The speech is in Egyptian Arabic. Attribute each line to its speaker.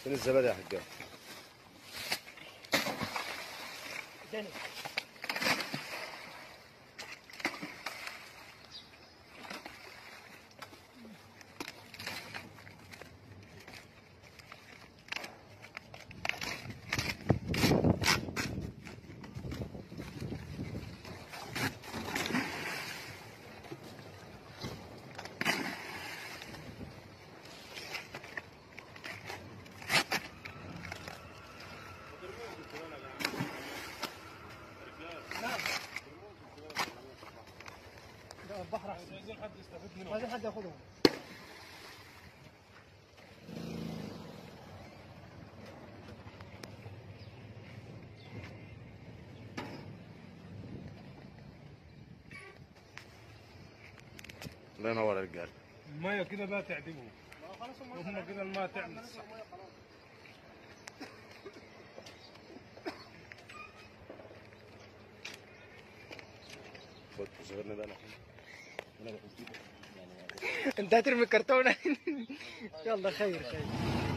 Speaker 1: فين الزبادي يا حجاج
Speaker 2: تاني ده البحر احسن
Speaker 3: عايزين حد يستفيد منه
Speaker 2: عايزين حد ياخدهم
Speaker 1: الله ينور يا رجاله
Speaker 3: الميه كده بقى تعدمهم
Speaker 2: خلاص
Speaker 3: هم كده الميه تعمل صح
Speaker 1: خد صغيرنا ده انا
Speaker 2: انت هترمي الكرتونه يلا خير خير